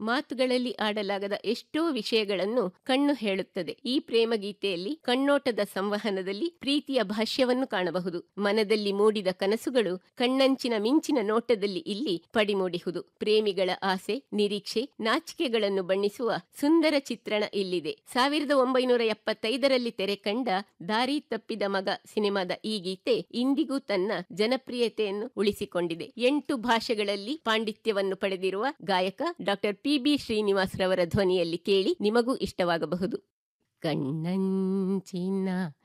ಮಾತುಗಳಲ್ಲಿ ಆಡಲಾಗದ ಎಷ್ಟೋ ವಿಷಯಗಳನ್ನು ಕಣ್ಣು ಹೇಳುತ್ತದೆ ಈ ಪ್ರೇಮ ಗೀತೆಯಲ್ಲಿ ಕಣ್ಣೋಟದ ಸಂವಹನದಲ್ಲಿ ಪ್ರೀತಿಯ ಭಾಷ್ಯವನ್ನು ಕಾಣಬಹುದು ಮನದಲ್ಲಿ ಮೂಡಿದ ಕನಸುಗಳು ಕಣ್ಣಂಚಿನ ಮಿಂಚಿನ ನೋಟದಲ್ಲಿ ಇಲ್ಲಿ ಪಡಿಮೂಡಿಹುದು ಪ್ರೇಮಿಗಳ ಆಸೆ ನಿರೀಕ್ಷೆ ನಾಚಿಕೆಗಳನ್ನು ಬಣ್ಣಿಸುವ ಸುಂದರ ಚಿತ್ರಣ ಇಲ್ಲಿದೆ ಸಾವಿರದ ಒಂಬೈನೂರ ಎಪ್ಪತ್ತೈದರಲ್ಲಿ ತೆರೆ ಕಂಡ ದಾರಿ ತಪ್ಪಿದ ಮಗ ಸಿನಿಮಾದ ಈ ಗೀತೆ ಇಂದಿಗೂ ತನ್ನ ಜನಪ್ರಿಯತೆಯನ್ನು ಉಳಿಸಿಕೊಂಡಿದೆ ಎಂಟು ಭಾಷೆಗಳಲ್ಲಿ ಪಾಂಡಿತ್ಯವನ್ನು ಪಡೆದಿರುವ ಗಾಯಕ ಡಾಕ್ಟರ್ ಪಿ ಬಿ ಶ್ರೀನಿವಾಸ್ ರವರ ಧ್ವನಿಯಲ್ಲಿ ಕೇಳಿ ನಿಮಗೂ ಇಷ್ಟವಾಗಬಹುದು ಕಣ್ಣಂಚಿನ